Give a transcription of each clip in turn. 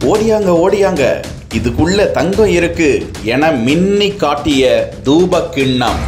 ஓடியாங்க ஓடியாங்க இதுக்குள்ள தங்கம் இருக்கு என மின்னி காட்டிய தூப கிண்ணம்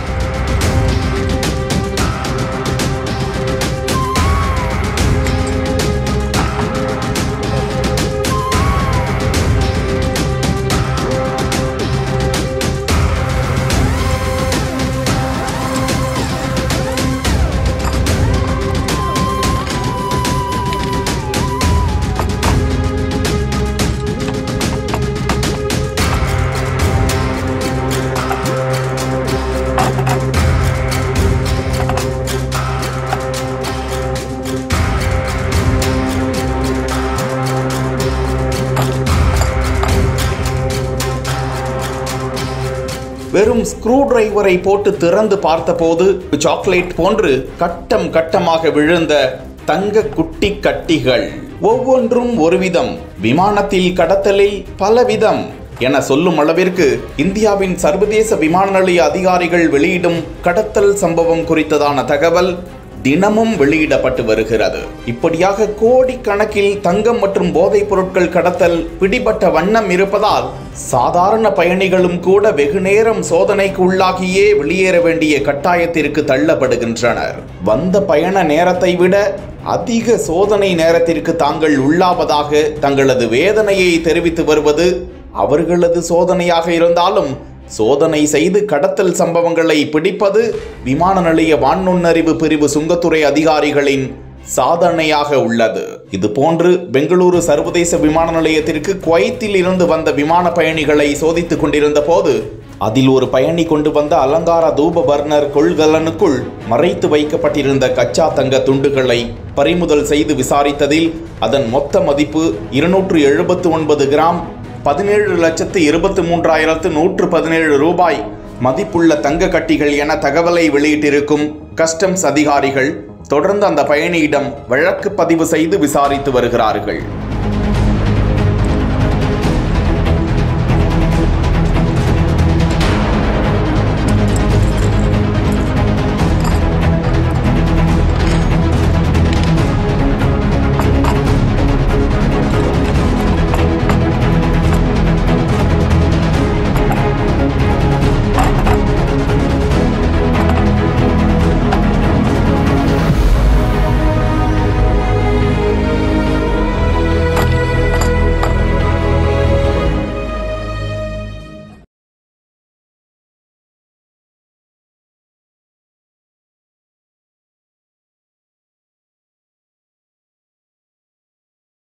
வெறும் ஸ்க்ரூ டிரைவரை போட்டு திறந்து பார்த்தபோது சாக்லேட் போன்று கட்டம் கட்டமாக விழுந்த தங்க குட்டி கட்டிகள் ஒவ்வொன்றும் ஒரு விதம் விமானத்தில் கடத்தலில் பலவிதம் என சொல்லும் அளவிற்கு இந்தியாவின் சர்வதேச விமான நிலைய அதிகாரிகள் வெளியிடும் கடத்தல் சம்பவம் குறித்ததான தகவல் தினமும் வெளியிடப்பட்டு வருகிறது இப்படியாக கோடிக்கணக்கில் தங்கம் மற்றும் போதைப் பொருட்கள் கடத்தல் பிடிபட்ட வண்ணம் இருப்பதால் சாதாரண பயணிகளும் கூட வெகுநேரம் சோதனைக்கு உள்ளாகியே வெளியேற வேண்டிய கட்டாயத்திற்கு தள்ளப்படுகின்றனர் வந்த பயண நேரத்தை விட அதிக சோதனை நேரத்திற்கு தாங்கள் உள்ளாவதாக தங்களது வேதனையை தெரிவித்து வருவது அவர்களது சோதனையாக இருந்தாலும் சோதனை செய்து கடத்தல் சம்பவங்களை பிடிப்பது விமான நிலைய வான்நுண்ணறிவு பிரிவு சுங்கத்துறை அதிகாரிகளின் சாதனையாக உள்ளது இது போன்று பெங்களூரு சர்வதேச விமான நிலையத்திற்கு குவைத்தில் இருந்து வந்த விமான பயணிகளை சோதித்துக் கொண்டிருந்த போது அதில் ஒரு பயணி கொண்டு வந்த அலங்கார தூப பர்னர் கொள்கலனுக்குள் மறைத்து வைக்கப்பட்டிருந்த கச்சா தங்க துண்டுகளை பறிமுதல் செய்து விசாரித்ததில் அதன் மொத்த மதிப்பு இருநூற்று எழுபத்து ஒன்பது கிராம் பதினேழு லட்சத்து இருபத்தி மூன்றாயிரத்து நூற்று பதினேழு ரூபாய் மதிப்புள்ள தங்க கட்டிகள் என தகவலை வெளியிட்டிருக்கும் கஸ்டம்ஸ் அதிகாரிகள் தொடர்ந்து அந்த பயணியிடம் வழக்கு பதிவு செய்து விசாரித்து வருகிறார்கள்